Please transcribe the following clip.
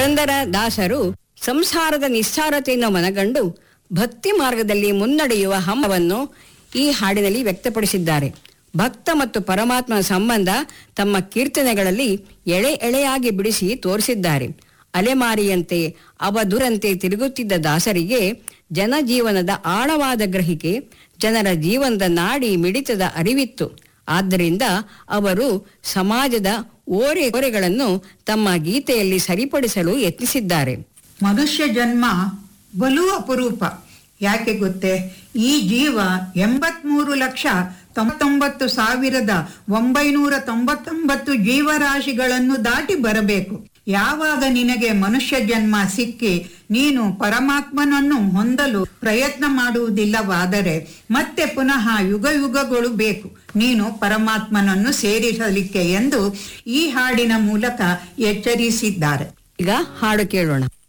ಪುರಂದರ ದಾಸರು ಸಂಸಾರದ ನಿಸ್ಸಾರತೆಯನ್ನು ಮನಗಂಡು ಭಕ್ತಿ ಮಾರ್ಗದಲ್ಲಿ ಮುನ್ನಡೆಯುವ ಹಮ್ಮವನ್ನು ಈ ಹಾಡಿನಲ್ಲಿ ವ್ಯಕ್ತಪಡಿಸಿದ್ದಾರೆ ಭಕ್ತ ಮತ್ತು ಪರಮಾತ್ಮನ ಸಂಬಂಧ ತಮ್ಮ ಕೀರ್ತನೆಗಳಲ್ಲಿ ಎಳೆ ಎಳೆಯಾಗಿ ಬಿಡಿಸಿ ತೋರಿಸಿದ್ದಾರೆ ಅಲೆಮಾರಿಯಂತೆ ಅವಧುರಂತೆ ತಿರುಗುತ್ತಿದ್ದ ದಾಸರಿಗೆ ಜನಜೀವನದ ಆಳವಾದ ಗ್ರಹಿಕೆ ಜನರ ಜೀವನದ ನಾಡಿ ಮಿಡಿತದ ಅರಿವಿತ್ತು ಆದ್ದರಿಂದ ಅವರು ಸಮಾಜದ ಓರೆ ಓರೆಗಳನ್ನು ತಮ್ಮ ಗೀತೆಯಲ್ಲಿ ಸರಿಪಡಿಸಲು ಯತ್ನಿಸಿದ್ದಾರೆ ಮನುಷ್ಯ ಜನ್ಮ ಬಲು ಅಪರೂಪ ಯಾಕೆ ಗೊತ್ತೇ ಈ ಜೀವ ಎಂಬತ್ಮೂರು ಲಕ್ಷ ತೊಂಬತ್ತೊಂಬತ್ತು ಸಾವಿರದ ಒಂಬೈನೂರ ತೊಂಬತ್ತೊಂಬತ್ತು ಜೀವರಾಶಿಗಳನ್ನು ದಾಟಿ ಬರಬೇಕು ಯಾವಾಗ ನಿನಗೆ ಮನುಷ್ಯ ಜನ್ಮ ಸಿಕ್ಕಿ ನೀನು ಪರಮಾತ್ಮನನ್ನು ಹೊಂದಲು ಪ್ರಯತ್ನ ಮಾಡುವುದಿಲ್ಲವಾದರೆ ಮತ್ತೆ ಪುನಃ ಯುಗ ಯುಗಗಳು ಬೇಕು ನೀನು ಪರಮಾತ್ಮನನ್ನು ಸೇರಿಸಲಿಕ್ಕೆ ಎಂದು ಈ ಹಾಡಿನ ಮೂಲಕ ಎಚ್ಚರಿಸಿದ್ದಾರೆ ಈಗ ಹಾಡು ಕೇಳೋಣ